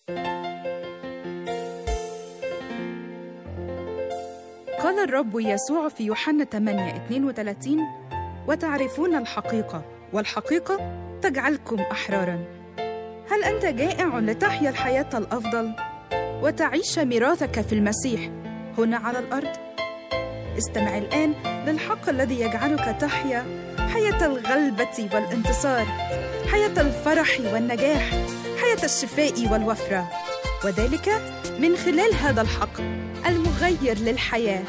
قال الرب يسوع في يوحنا 8 32 وتعرفون الحقيقة والحقيقة تجعلكم أحرارا هل أنت جائع لتحيا الحياة الأفضل وتعيش ميراثك في المسيح هنا على الأرض؟ استمع الآن للحق الذي يجعلك تحيا حياة الغلبة والانتصار حياة الفرح والنجاح حياة الشفاء والوفرة وذلك من خلال هذا الحق المغير للحياة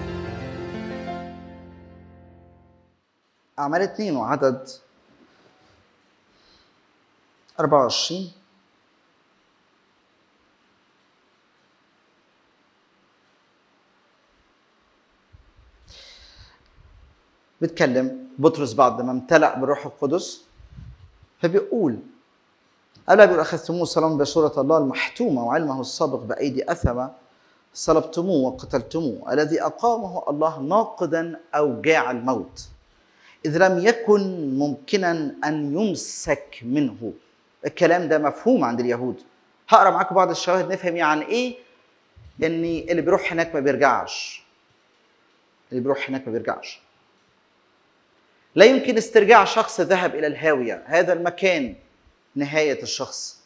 أعمال اتنين وعدد 24 بيتكلم بطرس بعد ما امتلأ بالروح القدس فبيقول ألا بيقول أخذتموه سلام بشورة الله المحتومة وعلمه السابق بأيدي أثمة صلبتموه وقتلتموه الذي أقامه الله ناقضا أوجاع الموت إذ لم يكن ممكنا أن يمسك منه الكلام ده مفهوم عند اليهود هقرا معاكم بعض الشواهد نفهم يعني ايه ان اللي بيروح هناك ما بيرجعش اللي بيروح هناك ما بيرجعش لا يمكن استرجاع شخص ذهب الى الهاويه هذا المكان نهايه الشخص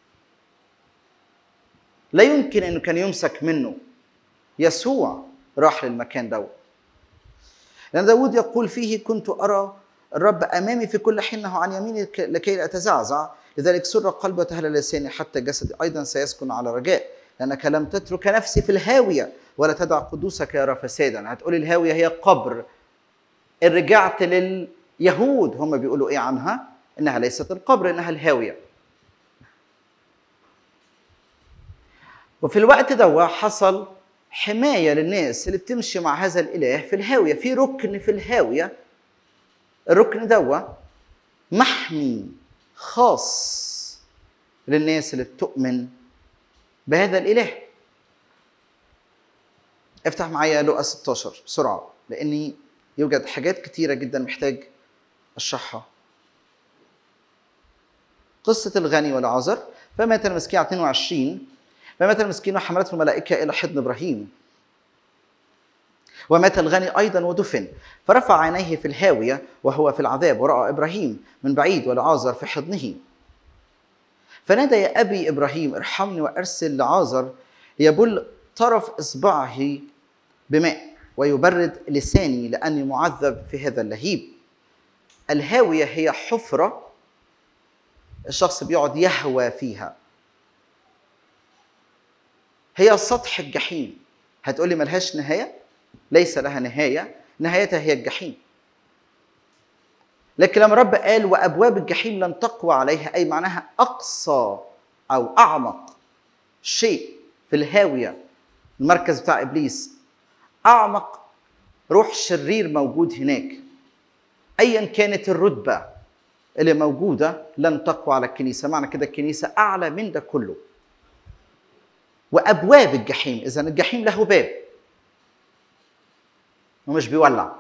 لا يمكن انه كان يمسك منه يسوع راح للمكان دوت لأن داود يقول فيه كنت أرى الرب أمامي في كل حين عن يميني لكي لا أتزعزع لذلك سر قلبي وتهل لساني حتى جسدي أيضا سيسكن على رجاء لأنك لم تترك نفسي في الهاوية ولا تدع قدوسك يرى فسادا هتقولي الهاوية هي قبر إن رجعت لليهود هم بيقولوا إيه عنها إنها ليست القبر إنها الهاوية وفي الوقت ده حصل حمايه للناس اللي بتمشي مع هذا الاله في الهاويه في ركن في الهاويه الركن دوا محمي خاص للناس اللي بتؤمن بهذا الاله افتح معايا لقا 16 بسرعه لاني يوجد حاجات كتيره جدا محتاج اشرحها قصه الغني والعذر فمات المسكين 22 فمات المسكين وحملته الملائكة إلى حضن إبراهيم ومات الغني أيضا ودفن فرفع عينيه في الهاوية وهو في العذاب ورأى إبراهيم من بعيد والعازر في حضنه فنادى يا أبي إبراهيم ارحمني وأرسل لعازر ليبل طرف إصبعه بماء ويبرد لساني لأني معذب في هذا اللهيب الهاوية هي حفرة الشخص بيقعد يهوى فيها هي سطح الجحيم هتقولي ملهاش نهاية ليس لها نهاية نهايتها هي الجحيم لكن لما رب قال وأبواب الجحيم لن تقوى عليها أي معناها أقصى أو أعمق شيء في الهاوية المركز بتاع إبليس أعمق روح شرير موجود هناك أيا كانت الرتبة اللي موجودة لن تقوى على الكنيسة معنى كده الكنيسة أعلى من ده كله وابواب الجحيم اذا الجحيم له باب ومش بيولع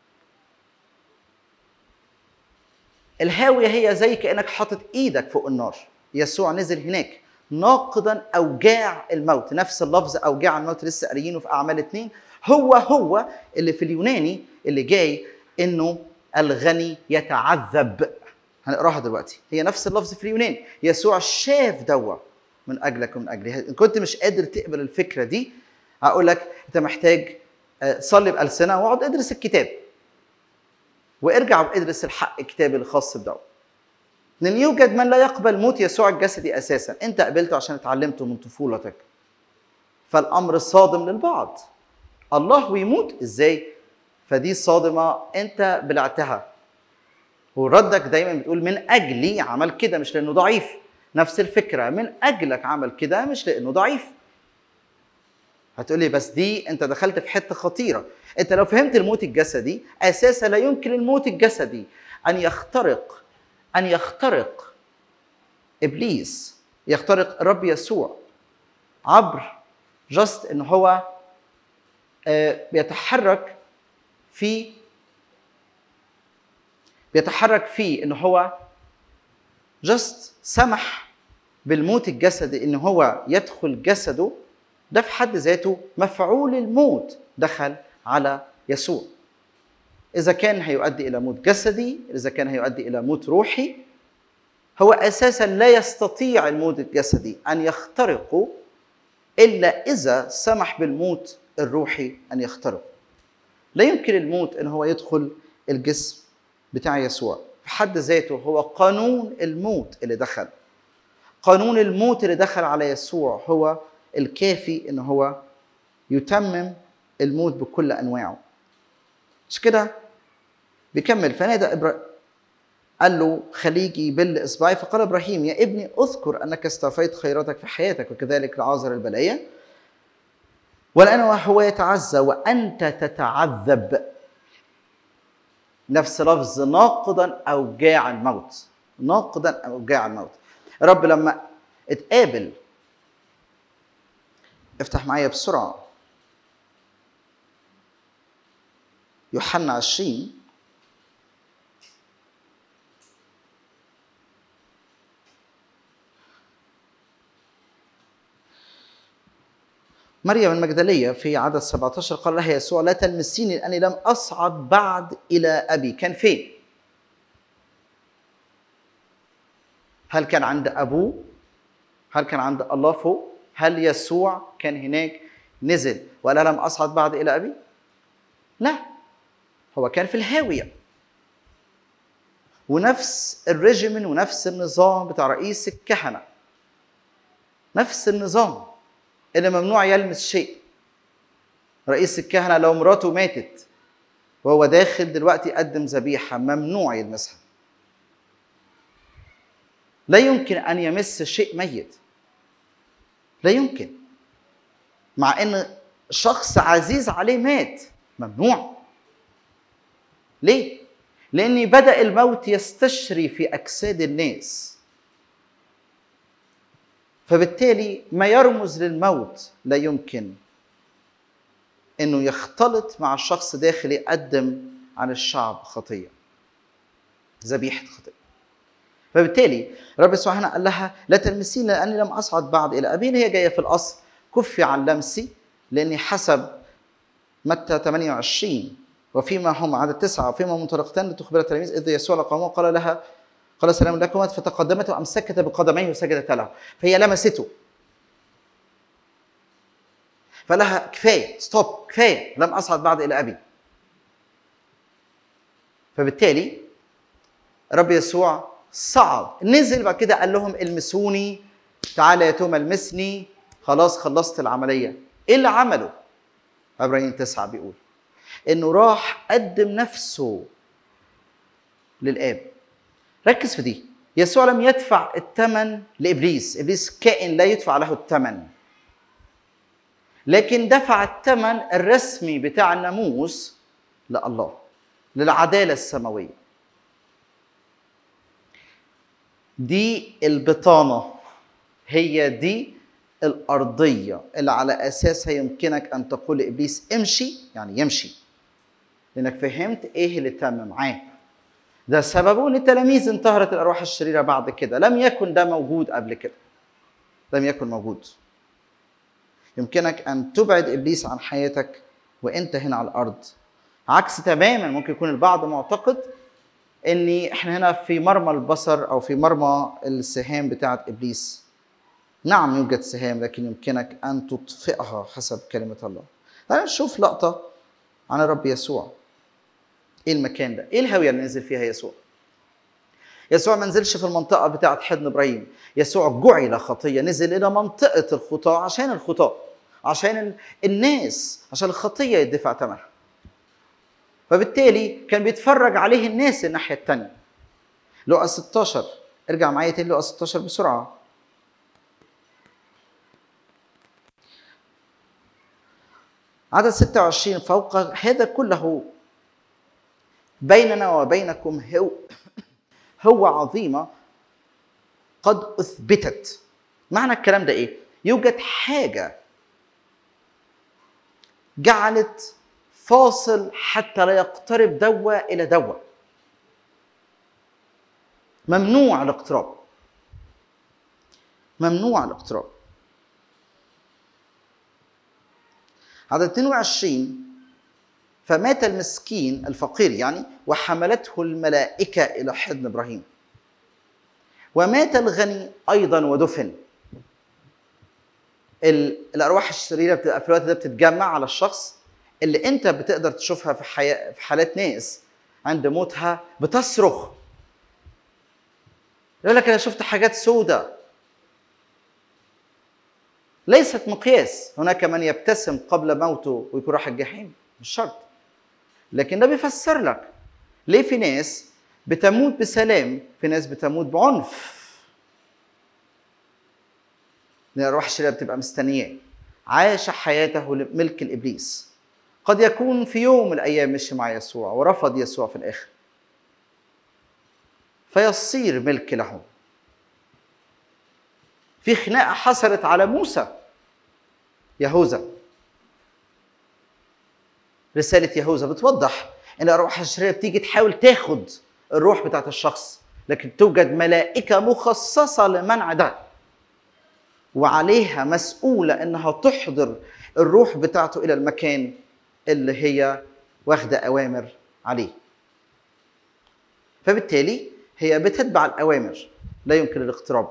الهاويه هي زي كانك حاطط ايدك فوق النار يسوع نزل هناك ناقضا اوجاع الموت نفس اللفظ اوجاع الموت لسه قاريينه في اعمال اثنين هو هو اللي في اليوناني اللي جاي انه الغني يتعذب هنقراها دلوقتي هي نفس اللفظ في اليوناني يسوع شاف دوا من اجلك ومن اجلي ان كنت مش قادر تقبل الفكره دي هقول لك انت محتاج تصلي بالسنه واقعد ادرس الكتاب وارجع وادرس الحق الكتابي الخاص بدو لان يوجد من لا يقبل موت يسوع الجسدي اساسا انت قبلته عشان اتعلمته من طفولتك فالامر صادم للبعض الله ويموت ازاي فدي صادمه انت بلعتها وردك دايما بتقول من اجلي عمل كده مش لانه ضعيف نفس الفكره من اجلك عمل كده مش لانه ضعيف هتقولي بس دي انت دخلت في حته خطيره انت لو فهمت الموت الجسدي اساسا لا يمكن الموت الجسدي ان يخترق ان يخترق ابليس يخترق الرب يسوع عبر جاست ان هو بيتحرك في بيتحرك في ان هو جاست سمح بالموت الجسدي ان هو يدخل جسده ده في حد ذاته مفعول الموت دخل على يسوع اذا كان هيؤدي الى موت جسدي اذا كان هيؤدي الى موت روحي هو اساسا لا يستطيع الموت الجسدي ان يخترقه الا اذا سمح بالموت الروحي ان يخترقه لا يمكن الموت ان هو يدخل الجسم بتاع يسوع في حد ذاته هو قانون الموت اللي دخل قانون الموت اللي دخل على يسوع هو الكافي ان هو يتمم الموت بكل انواعه مش كده بيكمل فنادى إبرا... قال له خليجي يبل اصبعي فقال ابراهيم يا ابني اذكر انك استوفيت خيراتك في حياتك وكذلك لعازر البلايا والان وهو يتعزى وانت تتعذب نفس لفظ ناقضا اوجاع الموت ناقضا اوجاع الموت رب لما اتقابل افتح معايا بسرعه يوحنا 20 مريم المجدلية في عدد 17 قال لها يسوع لا تلمسيني لأني لم أصعد بعد إلى أبي كان فين؟ هل كان عند أبوه؟ هل كان عند الله فوق؟ هل يسوع كان هناك نزل ولا لم أصعد بعد إلى أبي؟ لا هو كان في الهاوية ونفس الريجيمن ونفس النظام بتاع رئيس الكهنة نفس النظام اللي ممنوع يلمس شيء رئيس الكهنة لو مراته ماتت وهو داخل دلوقتي يقدم ذبيحة ممنوع يلمسها لا يمكن أن يمس شيء ميت لا يمكن مع أن شخص عزيز عليه مات ممنوع ليه؟ لأن بدأ الموت يستشري في أجساد الناس فبالتالي ما يرمز للموت لا يمكن انه يختلط مع الشخص داخل يقدم عن الشعب خطيه ذبيحه خطيه فبالتالي رب يسوع هنا قال لها لا تلمسيني لاني لم اصعد بعد الى ابي هي جايه في الاصل كفي عن لمسي لاني حسب متى 28 وفيما هم عدد تسعه وفيما منطلقتان لتخبر التلاميذ اذ يسوع لقامه قال لها قال سلام لكم فتقدمت وامسكت بقدميه وسجدت له فهي لمسته فلها كفايه ستوب كفايه لم اصعد بعد الى ابي فبالتالي رب يسوع صعد نزل بعد كده قال لهم المسوني تعالى يا توما المسني خلاص خلصت العمليه ايه اللي عمله عبرانيين تسعة بيقول انه راح قدم نفسه للاب ركز في دي يسوع لم يدفع الثمن لابليس ابليس كائن لا يدفع له الثمن لكن دفع الثمن الرسمي بتاع الناموس لله للعداله السماويه دي البطانه هي دي الارضيه اللي على اساسها يمكنك ان تقول لابليس امشي يعني يمشي لانك فهمت ايه اللي تم معاه ده سببه ان التلاميذ انتهرت الارواح الشريره بعد كده لم يكن ده موجود قبل كده لم يكن موجود يمكنك ان تبعد ابليس عن حياتك وانت هنا على الارض عكس تماما ممكن يكون البعض معتقد ان احنا هنا في مرمى البصر او في مرمى السهام بتاعه ابليس نعم يوجد سهام لكن يمكنك ان تطفئها حسب كلمه الله تعالوا نشوف لقطه عن الرب يسوع ايه المكان ده؟ ايه الهاويه اللي نزل فيها يسوع؟ يسوع ما نزلش في المنطقه بتاعه حضن ابراهيم، يسوع جعل خطيه نزل الى منطقه الخطاه عشان الخطاه عشان الناس عشان الخطيه يدفع ثمنها. فبالتالي كان بيتفرج عليه الناس الناحيه الثانيه. لقى 16 ارجع معايا تاني لقى 16 بسرعه. عدد 26 فوق هذا كله بيننا وبينكم هو هو عظيمة قد أثبتت معنى الكلام ده إيه؟ يوجد حاجة جعلت فاصل حتى لا يقترب دوا إلى دوا ممنوع الاقتراب ممنوع الاقتراب عدد 22 فمات المسكين الفقير يعني وحملته الملائكة إلى حضن إبراهيم ومات الغني أيضا ودفن ال- الأرواح الشريرة بتبقى في الوقت ده بتتجمع على الشخص اللي أنت بتقدر تشوفها في حياة في حالات ناس عند موتها بتصرخ يقول لك أنا شفت حاجات سودة ليست مقياس هناك من يبتسم قبل موته ويكون راح الجحيم مش شرط لكن ده بيفسر لك ليه في ناس بتموت بسلام في ناس بتموت بعنف لان الارواح الشريره بتبقى مستنياه عاش حياته ملك الابليس قد يكون في يوم من الايام مشي مع يسوع ورفض يسوع في الاخر فيصير ملك له في خناقه حصلت على موسى يهوذا رساله يهوذا بتوضح ان الارواح الشريره بتيجي تحاول تاخد الروح بتاعت الشخص لكن توجد ملائكه مخصصه لمنع ده وعليها مسؤوله انها تحضر الروح بتاعته الى المكان اللي هي واخده اوامر عليه فبالتالي هي بتتبع الاوامر لا يمكن الاقتراب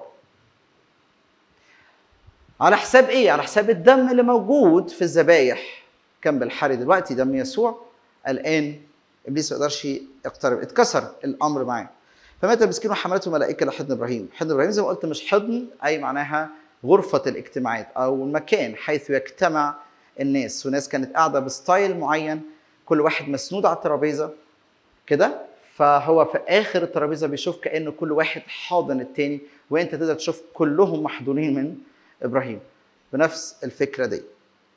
على حساب ايه على حساب الدم اللي موجود في الذبايح كان بالحري دلوقتي دم يسوع الان ابليس ما يقدرش يقترب اتكسر الامر معاه فمات المسكين وحملته ملائكه لحضن ابراهيم حضن ابراهيم زي ما قلت مش حضن اي معناها غرفه الاجتماعات او المكان حيث يجتمع الناس وناس كانت قاعده بستايل معين كل واحد مسنود على الترابيزه كده فهو في اخر الترابيزه بيشوف كانه كل واحد حاضن التاني وانت تقدر تشوف كلهم محضونين من ابراهيم بنفس الفكره دي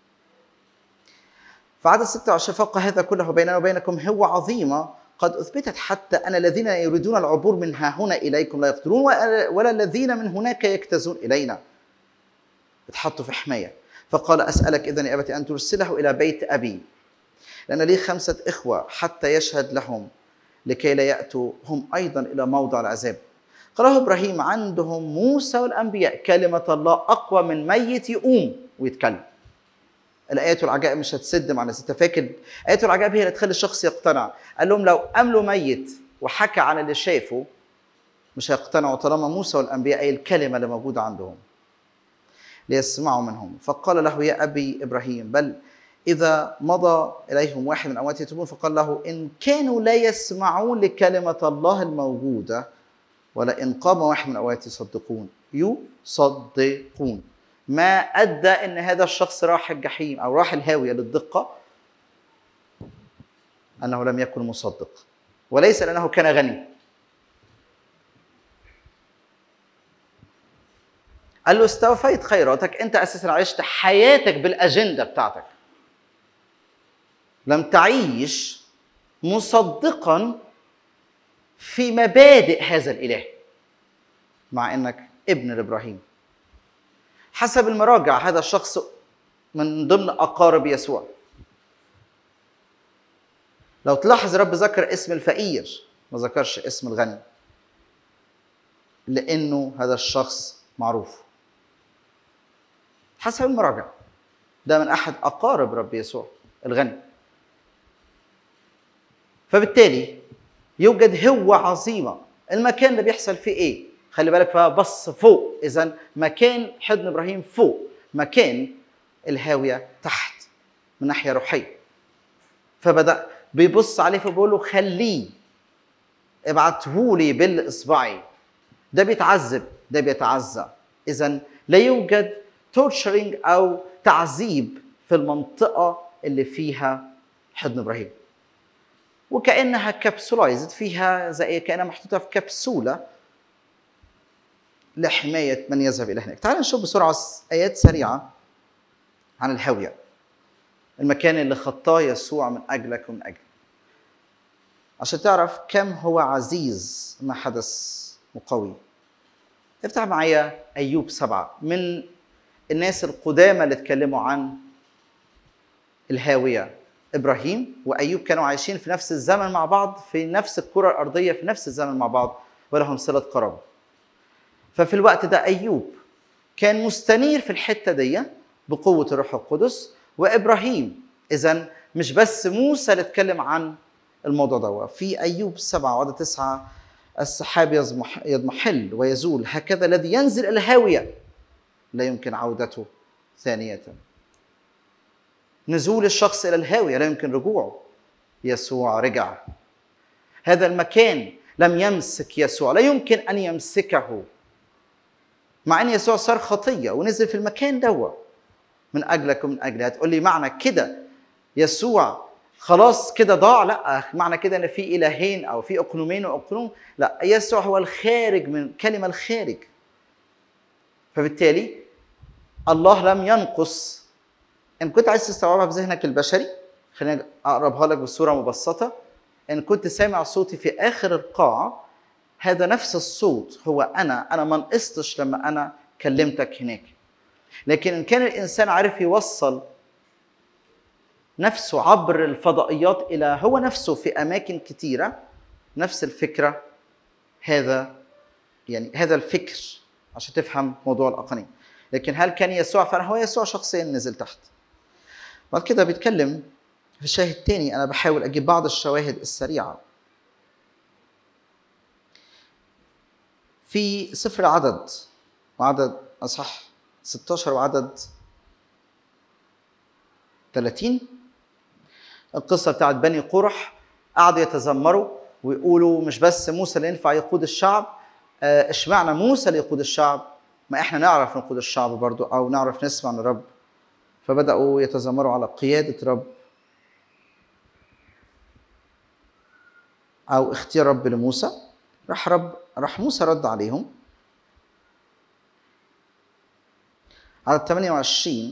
فعدد 26 فوق هذا كله بيننا وبينكم هو عظيمة قد أثبتت حتى أن الذين يريدون العبور من ها هنا إليكم لا يقدرون ولا الذين من هناك يجتازون إلينا اتحطوا في حماية فقال أسألك إذن يا أبتي أن ترسله إلى بيت أبي لأن لي خمسة إخوة حتى يشهد لهم لكي لا يأتوا هم أيضا إلى موضع العذاب قال له إبراهيم عندهم موسى والأنبياء كلمة الله أقوى من ميت يقوم ويتكلم الايات والعجائب مش هتسد مع الناس انت فاكر ايات والعجائب هي اللي تخلي الشخص يقتنع قال لهم لو امله ميت وحكى عن اللي شافه مش هيقتنعوا طالما موسى والانبياء اي الكلمه اللي موجوده عندهم ليسمعوا منهم فقال له يا ابي ابراهيم بل اذا مضى اليهم واحد من اموات يتوبون فقال له ان كانوا لا يسمعون لكلمه الله الموجوده ولئن قام واحد من اموات يصدقون يصدقون ما ادى ان هذا الشخص راح الجحيم او راح الهاويه للدقه انه لم يكن مصدق وليس لانه كان غني قال له استوفيت خيراتك انت اساسا عشت حياتك بالاجنده بتاعتك لم تعيش مصدقا في مبادئ هذا الاله مع انك ابن لابراهيم حسب المراجع هذا الشخص من ضمن اقارب يسوع لو تلاحظ رب ذكر اسم الفقير ما ذكرش اسم الغني لانه هذا الشخص معروف حسب المراجع ده من احد اقارب رب يسوع الغني فبالتالي يوجد هوة عظيمة المكان اللي بيحصل فيه ايه خلي بالك فبص فوق اذا مكان حضن ابراهيم فوق مكان الهاويه تحت من ناحيه روحيه فبدا بيبص عليه فبيقول له خليه ابعتهولي بالاصبعي ده بيتعذب ده بيتعزى اذا لا يوجد تورشرينج او تعذيب في المنطقه اللي فيها حضن ابراهيم وكانها كبسولايزد فيها زي كانها محطوطه في كبسوله لحماية من يذهب إلى هناك تعال نشوف بسرعة آيات سريعة عن الهاوية المكان اللي خطاه يسوع من أجلك ومن أجلي عشان تعرف كم هو عزيز ما حدث وقوي افتح معايا أيوب سبعة من الناس القدامى اللي اتكلموا عن الهاوية إبراهيم وأيوب كانوا عايشين في نفس الزمن مع بعض في نفس الكرة الأرضية في نفس الزمن مع بعض ولهم صلة قرابة ففي الوقت ده ايوب كان مستنير في الحته دي بقوه الروح القدس وابراهيم اذا مش بس موسى اللي اتكلم عن الموضوع ده في ايوب سبعة وعدد تسعة السحاب يضمح- يضمحل ويزول هكذا الذي ينزل الى الهاويه لا يمكن عودته ثانيه نزول الشخص الى الهاويه لا يمكن رجوعه يسوع رجع هذا المكان لم يمسك يسوع لا يمكن ان يمسكه مع ان يسوع صار خطيه ونزل في المكان دوا من اجلك ومن اجلي هتقول لي معنى كده يسوع خلاص كده ضاع لا معنى كده ان في الهين او في اقنومين واقنوم لا يسوع هو الخارج من كلمه الخارج فبالتالي الله لم ينقص ان كنت عايز تستوعبها بذهنك البشري خليني اقربها لك بصوره مبسطه ان كنت سامع صوتي في اخر القاعه هذا نفس الصوت هو انا انا ما نقصتش لما انا كلمتك هناك لكن ان كان الانسان عارف يوصل نفسه عبر الفضائيات الى هو نفسه في اماكن كتيره نفس الفكره هذا يعني هذا الفكر عشان تفهم موضوع الاقانيم لكن هل كان يسوع فعلا هو يسوع شخصيا نزل تحت بعد كده بيتكلم في الشاهد الثاني انا بحاول اجيب بعض الشواهد السريعه في سفر العدد وعدد اصح 16 وعدد 30 القصه بتاعت بني قرح قعدوا يتذمروا ويقولوا مش بس موسى اللي ينفع يقود الشعب آه، اشمعنى موسى اللي يقود الشعب ما احنا نعرف نقود الشعب برضو او نعرف نسمع من الرب فبداوا يتذمروا على قياده رب او اختيار رب لموسى راح رب راح موسى رد عليهم على 28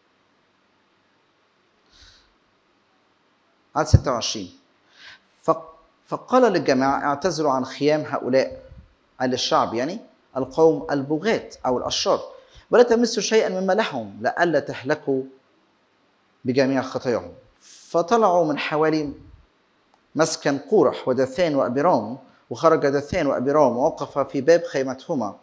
على 26 ف- فقال للجماعة اعتذروا عن خيام هؤلاء على الشعب يعني القوم البغاة أو الأشرار ولا تمسوا شيئا مما لهم لئلا تهلكوا بجميع خطاياهم فطلعوا من حوالي مسكن قورح ودثان وأبيرام وخرج دثان وأبيرام ووقف في باب خيمتهما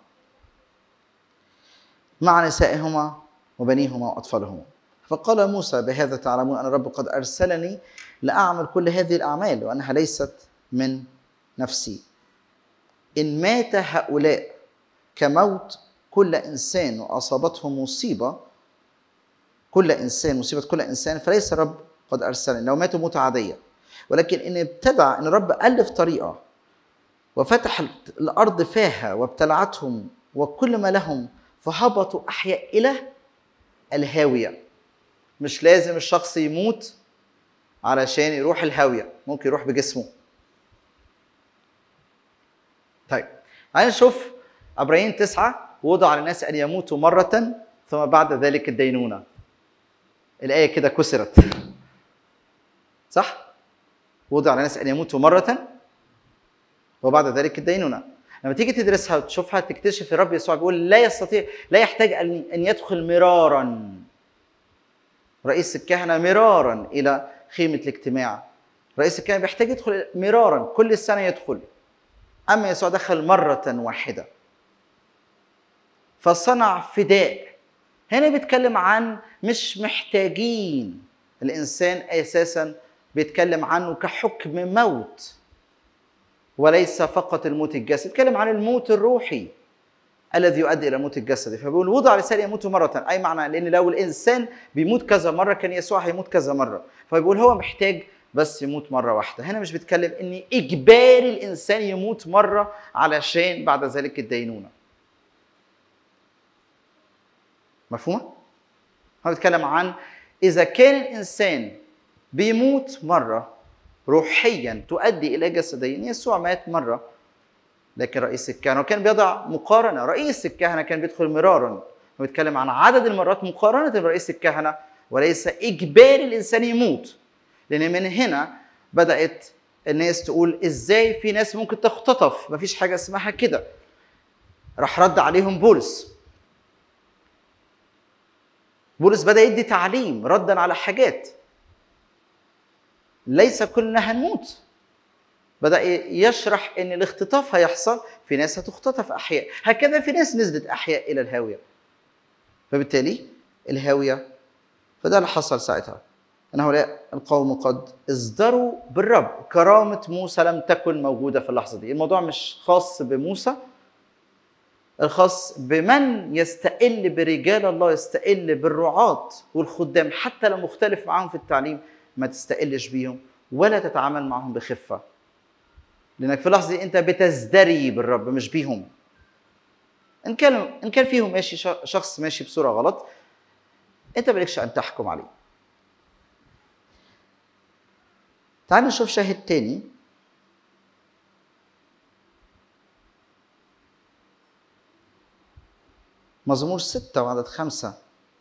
مع نسائهما وبنيهما وأطفالهما فقال موسى بهذا تعلمون أن الرب قد أرسلني لأعمل كل هذه الأعمال وأنها ليست من نفسي إن مات هؤلاء كموت كل إنسان وأصابته مصيبة كل إنسان مصيبة كل إنسان فليس الرب قد أرسلني لو ماتوا موتة عادية ولكن إن ابتدع إن الرب ألف طريقة وفتح الأرض فاها وابتلعتهم وكل ما لهم فهبطوا أحياء إلى الهاوية مش لازم الشخص يموت علشان يروح الهاوية ممكن يروح بجسمه طيب تعالى نشوف عبرين تسعة وضع على الناس أن يموتوا مرة ثم بعد ذلك الدينونة الآية كده كسرت صح؟ وضع على الناس أن يموتوا مرة وبعد ذلك الدينونة لما تيجي تدرسها وتشوفها تكتشف الرب يسوع بيقول لا يستطيع لا يحتاج ان ان يدخل مرارا رئيس الكهنه مرارا الى خيمه الاجتماع رئيس الكهنه بيحتاج يدخل مرارا كل سنه يدخل اما يسوع دخل مره واحده فصنع فداء هنا بيتكلم عن مش محتاجين الانسان اساسا بيتكلم عنه كحكم موت وليس فقط الموت الجسدي يتكلم عن الموت الروحي الذي يؤدي الى الموت الجسدي فبيقول وضع لسان يموت مره اي معنى لان لو الانسان بيموت كذا مره كان يسوع هيموت كذا مره فبيقول هو محتاج بس يموت مره واحده هنا مش بيتكلم ان اجباري الانسان يموت مره علشان بعد ذلك الدينونه مفهومه هو بيتكلم عن اذا كان الانسان بيموت مره روحيا تؤدي الى جسديا يسوع مات مره لكن رئيس الكهنه وكان بيضع مقارنه رئيس الكهنه كان بيدخل مرارا وبيتكلم عن عدد المرات مقارنه برئيس الكهنه وليس اجباري الانسان يموت لان من هنا بدات الناس تقول ازاي في ناس ممكن تختطف مفيش حاجه اسمها كده راح رد عليهم بولس بولس بدا يدي تعليم ردا على حاجات ليس كلنا هنموت بدا يشرح ان الاختطاف هيحصل في ناس هتختطف احياء هكذا في ناس نزلت احياء الى الهاويه فبالتالي الهاويه فده اللي حصل ساعتها ان هؤلاء القوم قد ازدروا بالرب كرامه موسى لم تكن موجوده في اللحظه دي الموضوع مش خاص بموسى الخاص بمن يستقل برجال الله يستقل بالرعاة والخدام حتى لو مختلف معاهم في التعليم ما تستقلش بيهم ولا تتعامل معهم بخفة لأنك في اللحظة دي أنت بتزدري بالرب مش بيهم إن كان إن كان فيهم ماشي شخص ماشي بصورة غلط أنت مالكش أن تحكم عليه تعال نشوف شاهد تاني مزمور ستة وعدد خمسة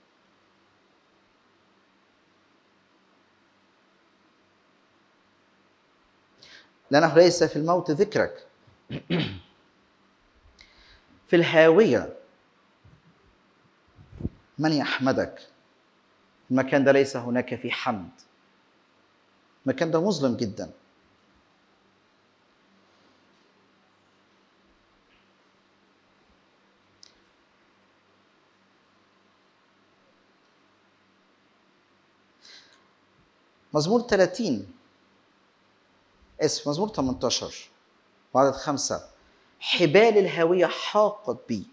لأنه ليس في الموت ذكرك في الهاوية من يحمدك المكان ده ليس هناك في حمد المكان ده مظلم جدا مزمور 30 اسف مزمور 18 وعدد خمسة حبال الهاوية حاقت بي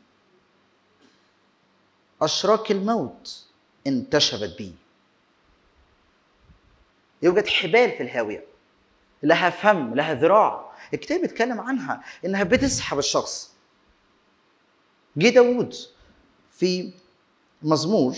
أشراك الموت انتشبت بي يوجد حبال في الهاوية لها فم لها ذراع الكتاب بيتكلم عنها انها بتسحب الشخص جه داوود في مزمور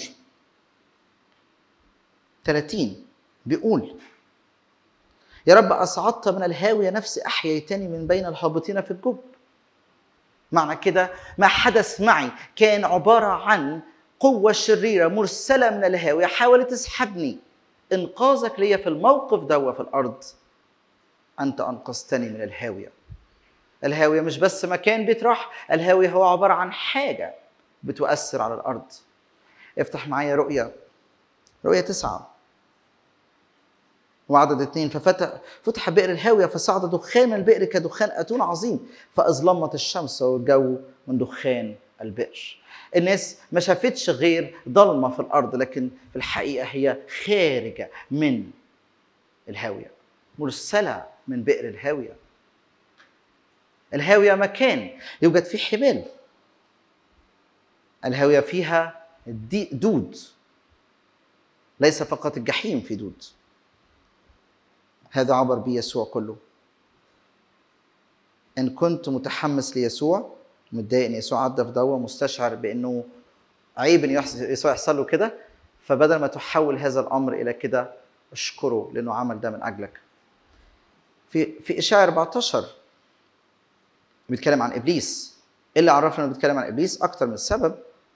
30 بيقول يا رب أصعدت من الهاوية نفسي أحييتني من بين الهابطين في الجب معنى كده ما حدث معي كان عبارة عن قوة شريرة مرسلة من الهاوية حاولت تسحبني إنقاذك ليا في الموقف ده في الأرض أنت أنقذتني من الهاوية الهاوية مش بس مكان بيتراح الهاوية هو عبارة عن حاجة بتؤثر على الأرض افتح معايا رؤية رؤية تسعة وعدد اثنين ففتح فتح بئر الهاويه فصعد دخان من البئر كدخان اتون عظيم فاظلمت الشمس والجو من دخان البئر. الناس ما شافتش غير ضلمه في الارض لكن في الحقيقه هي خارجه من الهاويه مرسله من بئر الهاويه. الهاويه مكان يوجد فيه حبال. الهاويه فيها دود ليس فقط الجحيم في دود. هذا عبر بي يسوع كله ان كنت متحمس ليسوع متضايق ان يسوع عدى في دوا مستشعر بانه عيب ان يسوع يحصل له كده فبدل ما تحول هذا الامر الى كده اشكره لانه عمل ده من اجلك في في اشعياء 14 بيتكلم عن ابليس ايه اللي عرفنا انه بيتكلم عن ابليس اكتر من سبب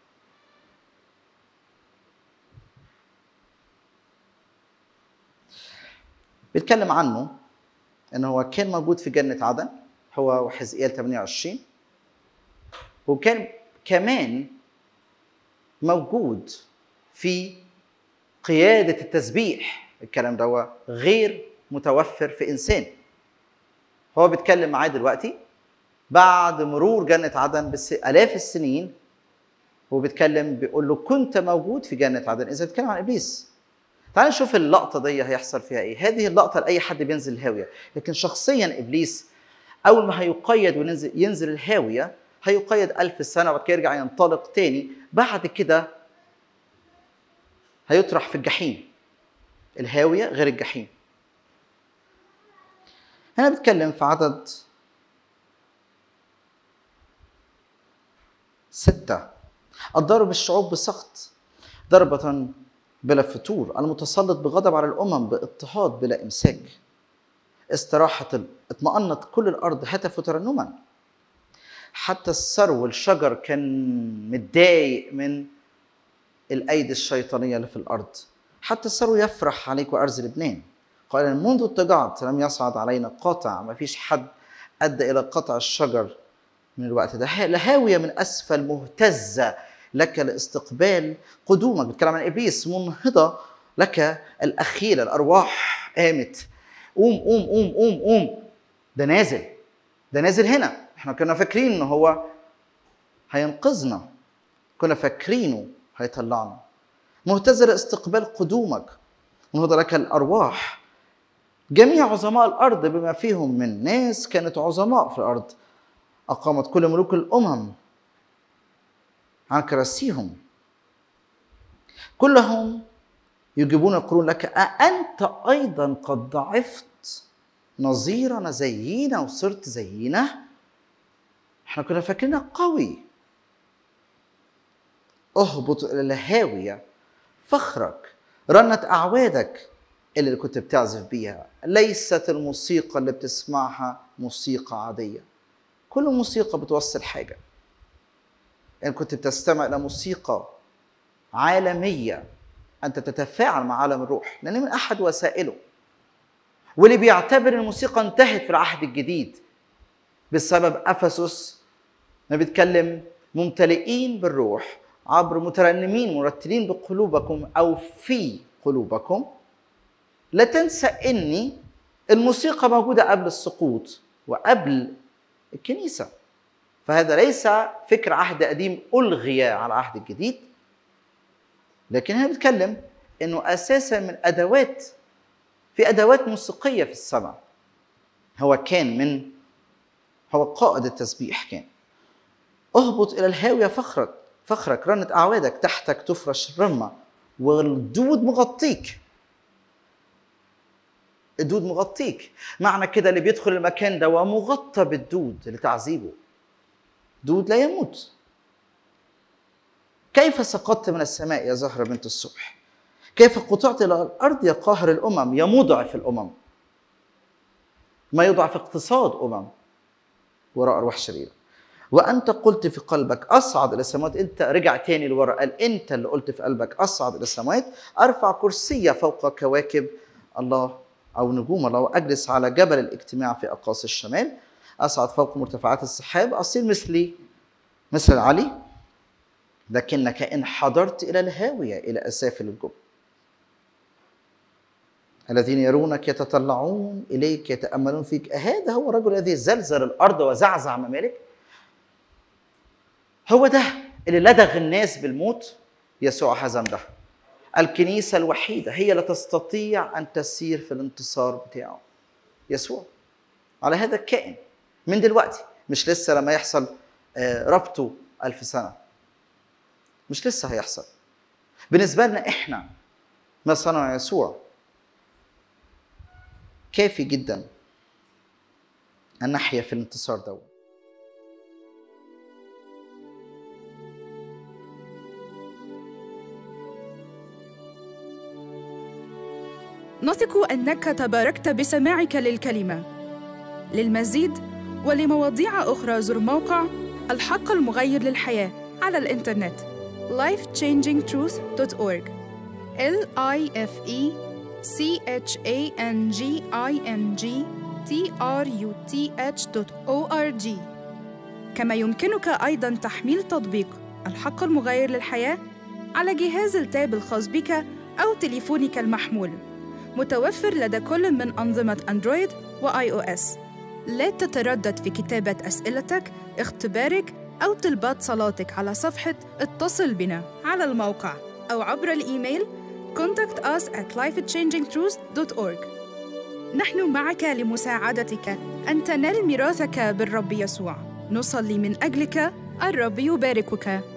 بيتكلم عنه ان هو كان موجود في جنه عدن هو وحزقيال 28 وكان كمان موجود في قياده التسبيح الكلام ده غير متوفر في انسان هو بيتكلم معاه دلوقتي بعد مرور جنه عدن بالاف السنين هو بيتكلم بيقول له كنت موجود في جنه عدن اذا بيتكلم عن ابليس تعال نشوف اللقطة دي هيحصل فيها ايه هذه اللقطة لأي حد بينزل الهاوية لكن شخصيا إبليس أول ما هيقيد وينزل ينزل الهاوية هيقيد ألف سنة وبعد كده يرجع ينطلق تاني بعد كده هيطرح في الجحيم الهاوية غير الجحيم هنا بتكلم في عدد ستة الضرب الشعوب بسخط ضربة بلا فتور المتسلط بغضب على الامم باضطهاد بلا امساك استراحت اطمأنت كل الارض هتفوا ترنما حتى الثرو والشجر كان متضايق من الايدي الشيطانيه اللي في الارض حتى الثرو يفرح عليك وارز لبنان قال منذ اضطجعت لم يصعد علينا قاطع ما فيش حد ادى الى قطع الشجر من الوقت ده لهاويه من اسفل مهتزه لك لاستقبال قدومك بتكلم عن ابليس منهضه لك الاخيله الارواح قامت قوم قوم قوم قوم قوم ده نازل ده نازل هنا احنا كنا فاكرين ان هو هينقذنا كنا فاكرينه هيطلعنا مهتز لاستقبال قدومك ونهض لك الارواح جميع عظماء الارض بما فيهم من ناس كانت عظماء في الارض اقامت كل ملوك الامم عن كراسيهم كلهم يجيبون يقولون لك أأنت أيضا قد ضعفت نظيرنا زينا وصرت زينا احنا كنا فاكرينك قوي اهبط إلى الهاوية فخرك رنة أعوادك اللي كنت بتعزف بيها ليست الموسيقى اللي بتسمعها موسيقى عادية كل موسيقى بتوصل حاجة إن يعني كنت بتستمع إلى موسيقى عالمية أنت تتفاعل مع عالم الروح لأن من أحد وسائله واللي بيعتبر الموسيقى انتهت في العهد الجديد بسبب أفسس ما بيتكلم ممتلئين بالروح عبر مترنمين مرتلين بقلوبكم أو في قلوبكم لا تنسى أني الموسيقى موجودة قبل السقوط وقبل الكنيسة فهذا ليس فكر عهد قديم ألغي على العهد الجديد لكن هنا بتكلم انه اساسا من ادوات في ادوات موسيقيه في السماء هو كان من هو قائد التسبيح كان اهبط الى الهاويه فخرك فخرك رنة اعوادك تحتك تفرش الرمه والدود مغطيك الدود مغطيك معنى كده اللي بيدخل المكان ده ومغطى بالدود لتعذيبه دود لا يموت كيف سقطت من السماء يا زهرة بنت الصبح كيف قطعت إلى الأرض يا قاهر الأمم يا مضعف الأمم ما يضعف اقتصاد أمم وراء أرواح شريرة وأنت قلت في قلبك أصعد إلى السماوات أنت رجع تاني لورا قال أنت اللي قلت في قلبك أصعد إلى السماوات أرفع كرسي فوق كواكب الله أو نجوم الله وأجلس على جبل الاجتماع في أقاصي الشمال أصعد فوق مرتفعات السحاب أصير مثلي مثل علي لكنك إن حضرت إلى الهاوية إلى أسافل الجب الذين يرونك يتطلعون إليك يتأملون فيك هذا هو الرجل الذي زلزل الأرض وزعزع ممالك هو ده اللي لدغ الناس بالموت يسوع هزم ده الكنيسة الوحيدة هي اللي تستطيع أن تسير في الانتصار بتاعه يسوع على هذا الكائن من دلوقتي مش لسه لما يحصل ربطه ألف سنة مش لسه هيحصل بالنسبة لنا إحنا ما صنع يسوع كافي جدا أن نحيا في الانتصار ده نثق أنك تباركت بسماعك للكلمة للمزيد ولمواضيع أخرى زر موقع الحق المغير للحياة على الإنترنت lifechangingtruth.org l i f e c h a n g i n g t r u t h o r g كما يمكنك أيضا تحميل تطبيق الحق المغير للحياة على جهاز التاب الخاص بك أو تليفونك المحمول متوفر لدى كل من أنظمة أندرويد وآي أو إس لا تتردد في كتابة أسئلتك، اختبارك أو طلبات صلاتك على صفحة اتصل بنا على الموقع أو عبر الإيميل contact us at lifechangingtruth.org نحن معك لمساعدتك أن تنال ميراثك بالرب يسوع نصلي من أجلك الرب يباركك